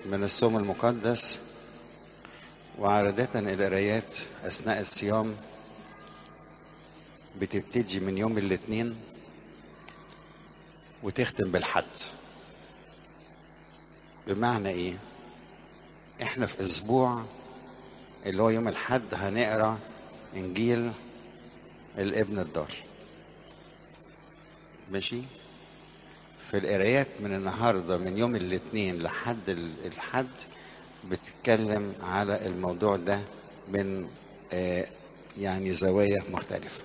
من الصوم المقدس وعادة القرايات أثناء الصيام بتبتدي من يوم الاثنين وتختم بالحد بمعنى ايه احنا في اسبوع اللي هو يوم الحد هنقرا انجيل الابن الضال ماشي في القرايات من النهارده من يوم الاثنين لحد الحد بتتكلم على الموضوع ده من آه يعني زوايا مختلفة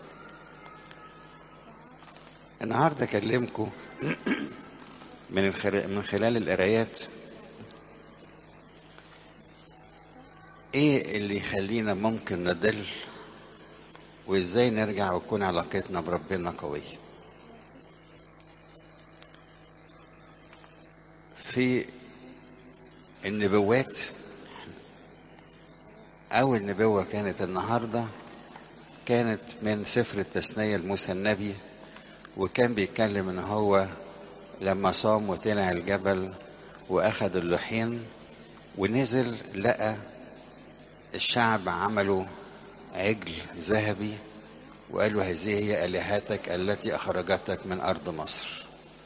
النهارده اكلمكم من من خلال القرايات ايه اللي يخلينا ممكن نضل وازاي نرجع وتكون علاقتنا بربنا قوية في النبوات أول نبوة كانت النهاردة كانت من سفر التثنية لموسى النبي وكان بيتكلم ان هو لما صام وطلع الجبل واخد اللحين ونزل لقى الشعب عملوا عجل ذهبي وقالوا هذه هي الهتك التي اخرجتك من ارض مصر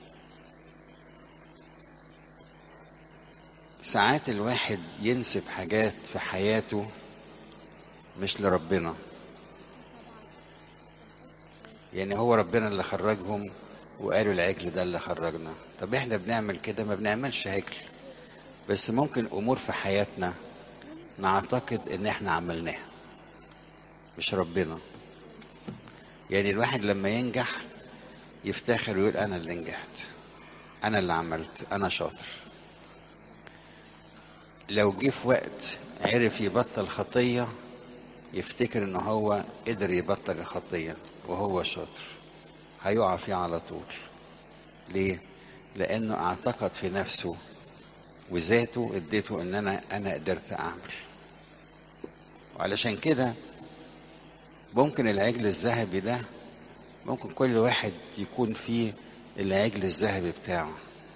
ساعات الواحد ينسب حاجات في حياته مش لربنا يعني هو ربنا اللي خرجهم وقالوا العجل ده اللي خرجنا طب احنا بنعمل كده ما بنعملش عجل بس ممكن امور في حياتنا نعتقد ان احنا عملناها مش ربنا يعني الواحد لما ينجح يفتخر ويقول انا اللي نجحت انا اللي عملت انا شاطر لو جه في وقت عرف يبطل خطيه يفتكر ان هو قدر يبطل الخطيه وهو شاطر هيقع فيه على طول ليه لانه اعتقد في نفسه وذاته اديته ان انا انا قدرت اعمل وعلشان كده ممكن العجل الذهبي ده ممكن كل واحد يكون فيه العجل الذهبي بتاعه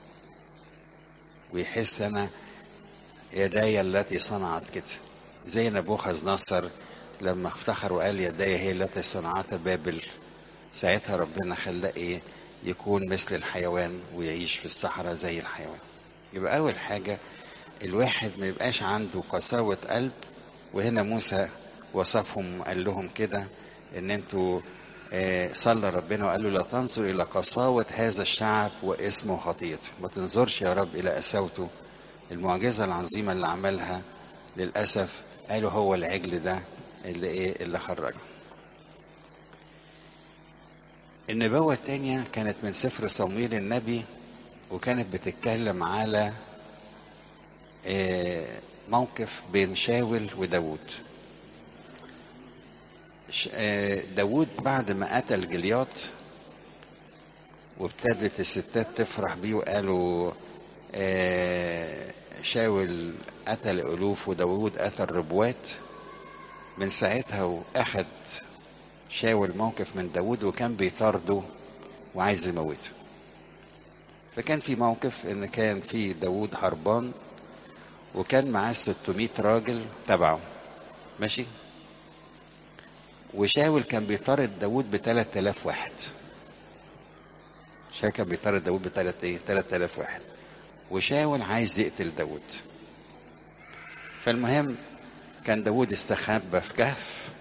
ويحس انا يداي التي صنعت كده زي نبوخذ نصر لما افتخر وقال يداي هي التي صنعتها بابل ساعتها ربنا خلاه ايه يكون مثل الحيوان ويعيش في الصحراء زي الحيوان يبقى اول حاجة الواحد ما يبقاش عنده قساوة قلب وهنا موسى وصفهم وقال لهم كده ان انتوا آه صلى ربنا وقال له لا تنظر الى قساوة هذا الشعب واسمه خطيته ما تنظرش يا رب الى قساوته المعجزة العظيمة اللي عملها للأسف قالوا هو العجل ده اللي ايه اللي خرجه النبوة التانية كانت من سفر صمويل النبي وكانت بتتكلم على موقف بين شاول وداود داود بعد ما قتل جلياط وابتدت الستات تفرح بيه وقالوا شاول قتل ألوف وداود قتل ربوات من ساعتها وأخد شاول موقف من داود وكان بيطارده وعايز يموته فكان في موقف ان كان في داود هربان وكان معاه 600 راجل تبعه ماشي وشاول كان بيطارد داود ب 3000 واحد شاول كان بيطارد داود ب 3000 واحد وشاول عايز يقتل داود فالمهم كان داود استخبى في كهف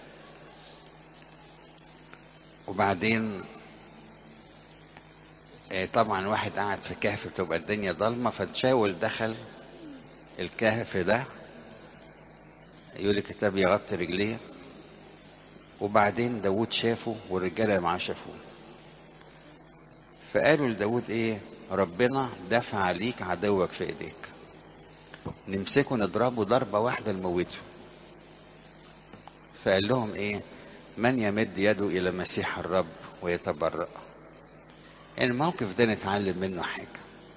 وبعدين طبعا واحد قاعد في كهف بتبقى الدنيا ضلمة فتشاول دخل الكهف ده يقول الكتاب يغطي رجليه وبعدين داود شافه والرجالة معاه شافوه فقالوا لداود ايه ربنا دفع عليك عدوك في ايديك نمسكه نضربه ضربة واحدة نموته فقال لهم ايه من يمد يده الى مسيح الرب ويتبرأ الموقف ده نتعلم منه حاجة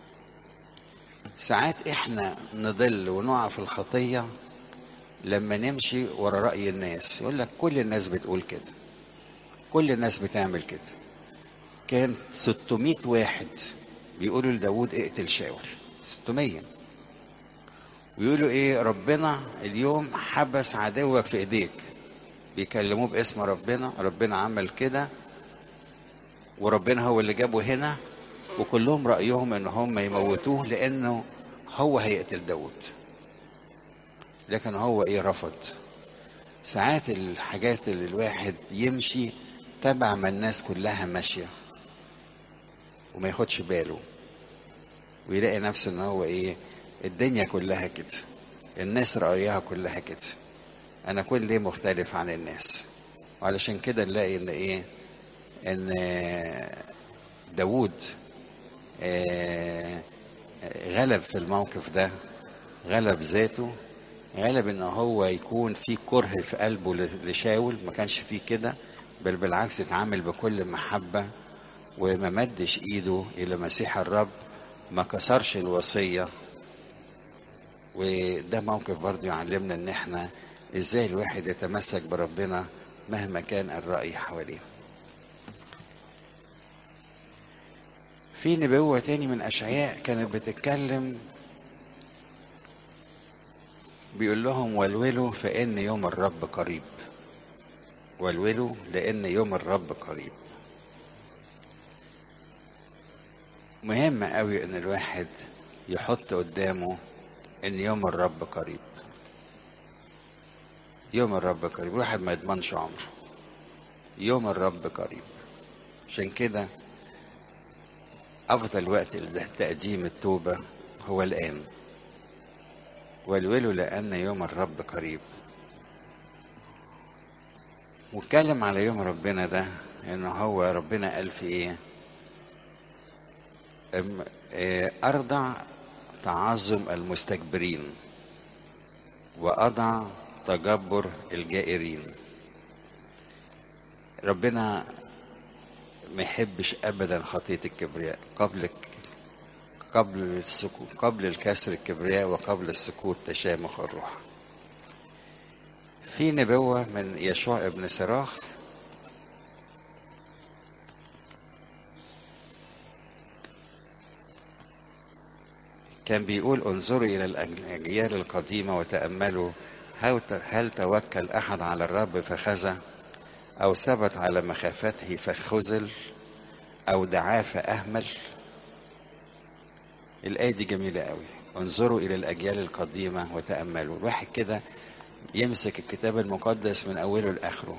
ساعات احنا نضل ونقع في الخطية لما نمشي ورا رأي الناس يقول لك كل الناس بتقول كده كل الناس بتعمل كده كان 600 واحد بيقولوا لداود اقتل شاول 600 ويقولوا ايه ربنا اليوم حبس عدوك في ايديك بيكلموه باسم ربنا ربنا عمل كده وربنا هو اللي جابه هنا وكلهم رأيهم ان هم يموتوه لانه هو هيقتل داود لكن هو ايه رفض ساعات الحاجات اللي الواحد يمشي تبع ما الناس كلها ماشية وما ياخدش باله ويلاقي نفسه ان هو ايه الدنيا كلها كده الناس رأيها كلها كده انا كل ليه مختلف عن الناس وعلشان كده نلاقي ان ايه ان داوود غلب في الموقف ده غلب ذاته غلب ان هو يكون في كره في قلبه لشاول ما كانش فيه كده بل بالعكس اتعامل بكل محبة وما مدش ايده الى مسيح الرب ما كسرش الوصية وده موقف برضه يعلمنا ان احنا ازاي الواحد يتمسك بربنا مهما كان الرأي حواليه في نبوة تاني من أشعياء كانت بتتكلم بيقول لهم ولولوا فإن يوم الرب قريب ولولوا لأن يوم الرب قريب مهم قوي إن الواحد يحط قدامه إن يوم الرب قريب يوم الرب قريب الواحد ما يضمنش عمره يوم الرب قريب عشان كده أفضل وقت لتقديم التوبة هو الآن ولولوا لأن يوم الرب قريب واتكلم على يوم ربنا ده إن هو ربنا قال في إيه أرضع تعظم المستكبرين وأضع تجبر الجائرين ربنا ما يحبش ابدا خطيه الكبرياء قبل قبل السكوت قبل الكسر الكبرياء وقبل السكوت تشامخ الروح في نبوة من يشوع ابن سراخ كان بيقول انظروا إلى الأجيال القديمة وتأملوا هل توكل أحد على الرب فخزى أو ثبت على مخافته فخذل أو دعاه فأهمل الآية دي جميلة قوي انظروا إلى الأجيال القديمة وتأملوا الواحد كده يمسك الكتاب المقدس من أوله لآخره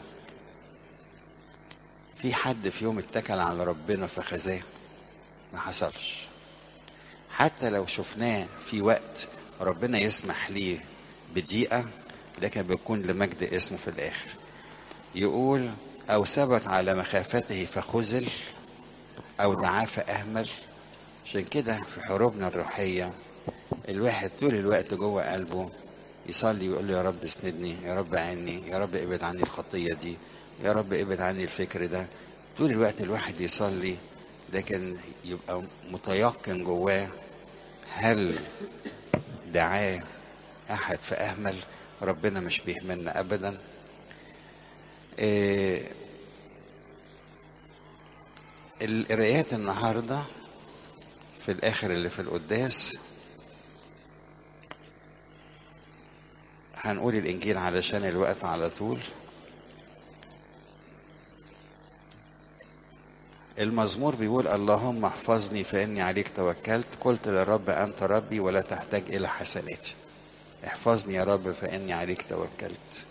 في حد في يوم اتكل على ربنا فخزاه ما حصلش حتى لو شفناه في وقت ربنا يسمح ليه بضيقة لكن بيكون لمجد اسمه في الآخر يقول أو ثبت على مخافته فخذل أو دعاه فأهمل عشان كده في حروبنا الروحية الواحد طول الوقت جوه قلبه يصلي ويقول له يا رب اسندني يا رب عيني يا رب ابعد عني الخطية دي يا رب ابعد عني الفكر ده طول الوقت الواحد يصلي لكن يبقى متيقن جواه هل دعاه أحد فأهمل ربنا مش بيهملنا أبدا إيه القرايات النهارده في الاخر اللي في القداس هنقول الانجيل علشان الوقت على طول المزمور بيقول اللهم احفظني فاني عليك توكلت قلت للرب انت ربي ولا تحتاج الى حسناتي احفظني يا رب فاني عليك توكلت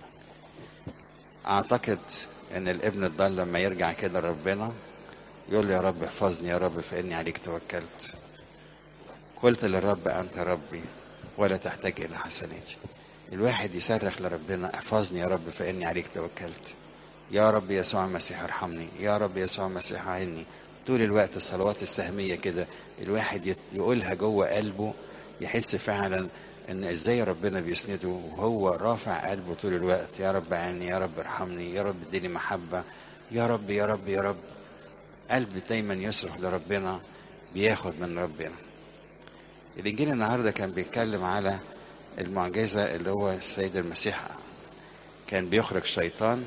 اعتقد ان الابن الضال لما يرجع كده لربنا يقول له يا رب احفظني يا رب فاني عليك توكلت قلت للرب انت ربي ولا تحتاج الى حسناتي الواحد يصرخ لربنا احفظني يا رب فاني عليك توكلت يا رب يسوع المسيح ارحمني يا رب يسوع المسيح عيني طول الوقت الصلوات السهميه كده الواحد يقولها جوه قلبه يحس فعلا ان ازاي ربنا بيسنده وهو رافع قلبه طول الوقت يا رب عيني يا رب ارحمني يا رب اديني محبه يا رب يا رب يا رب قلب دايما يصرخ لربنا بياخد من ربنا الانجيل النهارده كان بيتكلم على المعجزه اللي هو السيد المسيح كان بيخرج شيطان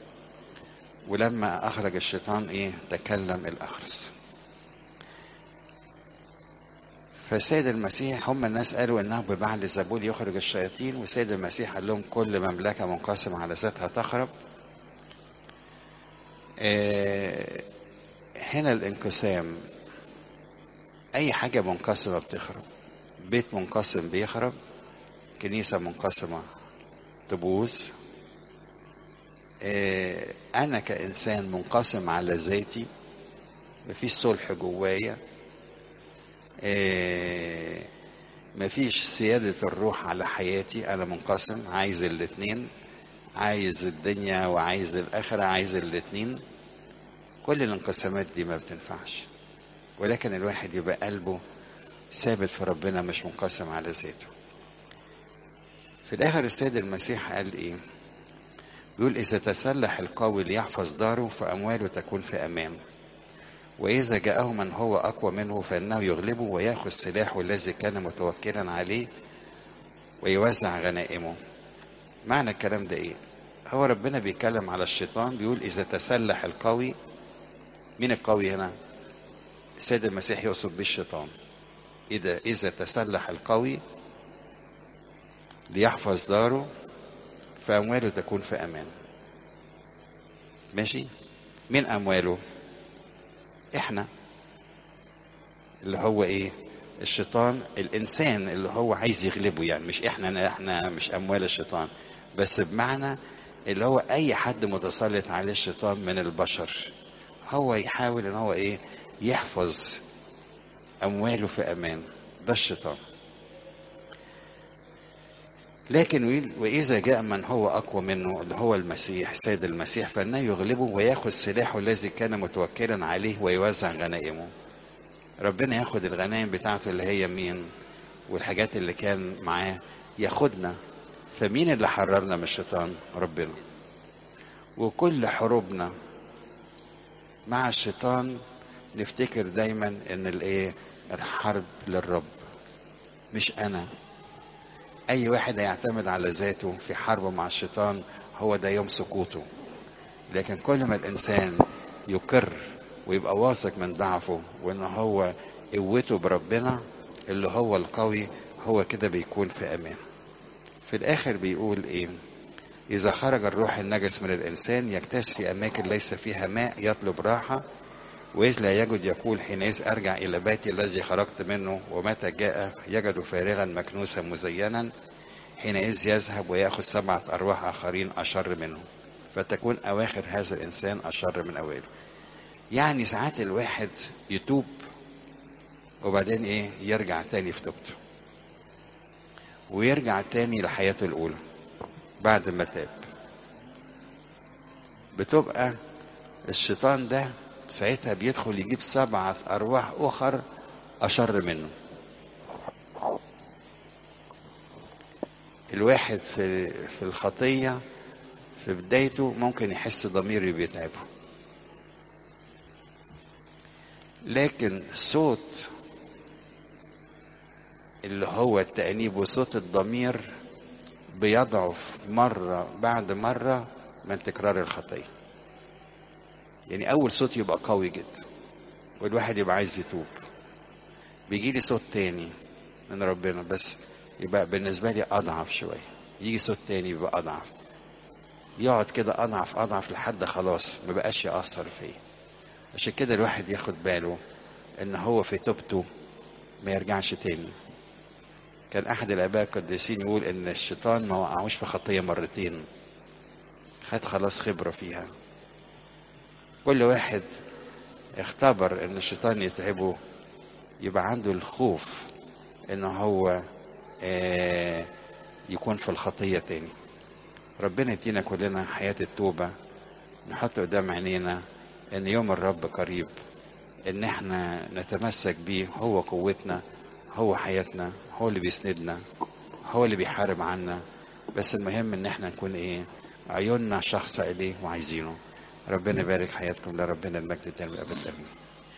ولما اخرج الشيطان ايه تكلم الاخرس فالسيد المسيح هم الناس قالوا انه ببعل زبول يخرج الشياطين والسيد المسيح قال لهم كل مملكه منقسمه على ذاتها تخرب آه، هنا الانقسام اي حاجه منقسمه بتخرب بيت منقسم بيخرب كنيسه منقسمه تبوظ آه، انا كانسان منقسم على ذاتي مفيش صلح جوايا آه، مفيش سيادة الروح على حياتي أنا منقسم عايز الاتنين عايز الدنيا وعايز الآخرة عايز الاتنين كل الانقسامات دي ما بتنفعش ولكن الواحد يبقى قلبه ثابت في ربنا مش منقسم على ذاته في الآخر السيد المسيح قال إيه بيقول إذا تسلح القوي ليحفظ داره فأمواله تكون في أمان وإذا جاءه من هو أقوى منه فإنه يغلبه ويأخذ سلاحه الذي كان متوكلا عليه ويوزع غنائمه معنى الكلام ده إيه؟ هو ربنا بيتكلم على الشيطان بيقول إذا تسلح القوي مين القوي هنا؟ السيد المسيح يقصد بيه الشيطان إذا إذا تسلح القوي ليحفظ داره فأمواله تكون في أمان ماشي؟ مين أمواله؟ احنا اللي هو ايه الشيطان الانسان اللي هو عايز يغلبه يعني مش احنا احنا مش اموال الشيطان بس بمعنى اللي هو اي حد متسلط عليه الشيطان من البشر هو يحاول ان هو ايه يحفظ امواله في امان ده الشيطان لكن وإذا جاء من هو أقوى منه اللي هو المسيح سيد المسيح فإنه يغلبه ويأخذ سلاحه الذي كان متوكلا عليه ويوزع غنائمه ربنا ياخد الغنائم بتاعته اللي هي مين والحاجات اللي كان معاه ياخدنا فمين اللي حررنا من الشيطان ربنا وكل حروبنا مع الشيطان نفتكر دايما ان الايه الحرب للرب مش انا اي واحد هيعتمد على ذاته في حربه مع الشيطان هو ده يوم سقوطه لكن كل ما الانسان يقر ويبقى واثق من ضعفه وان هو قوته بربنا اللي هو القوي هو كده بيكون في امان في الاخر بيقول ايه اذا خرج الروح النجس من الانسان يجتاز في اماكن ليس فيها ماء يطلب راحه وإذ لا يجد يقول حينئذ أرجع إلى بيتي الذي خرجت منه ومتى جاء يجد فارغا مكنوسا مزينا حينئذ يذهب ويأخذ سبعة أرواح آخرين أشر منه فتكون أواخر هذا الإنسان أشر من أوله يعني ساعات الواحد يتوب وبعدين إيه يرجع تاني في توبته ويرجع تاني لحياته الأولى بعد ما تاب بتبقى الشيطان ده ساعتها بيدخل يجيب سبعة أرواح أخر أشر منه الواحد في في الخطية في بدايته ممكن يحس ضميره بيتعبه لكن صوت اللي هو التأنيب وصوت الضمير بيضعف مرة بعد مرة من تكرار الخطيه يعني اول صوت يبقى قوي جدا والواحد يبقى عايز يتوب بيجي لي صوت تاني من ربنا بس يبقى بالنسبه لي اضعف شويه يجي صوت تاني يبقى اضعف يقعد كده اضعف اضعف لحد خلاص ما بقاش ياثر فيا عشان كده الواحد ياخد باله ان هو في توبته ما يرجعش تاني كان احد الاباء القديسين يقول ان الشيطان ما وقعوش في خطيه مرتين خد خلاص خبره فيها كل واحد اختبر ان الشيطان يتعبه يبقى عنده الخوف ان هو آه يكون في الخطية تاني ربنا يدينا كلنا حياة التوبة نحط قدام عينينا ان يوم الرب قريب ان احنا نتمسك بيه هو قوتنا هو حياتنا هو اللي بيسندنا هو اللي بيحارب عنا بس المهم ان احنا نكون ايه عيوننا شخصة اليه وعايزينه ربنا يبارك حياتكم لربنا المجد الدائم الابد امين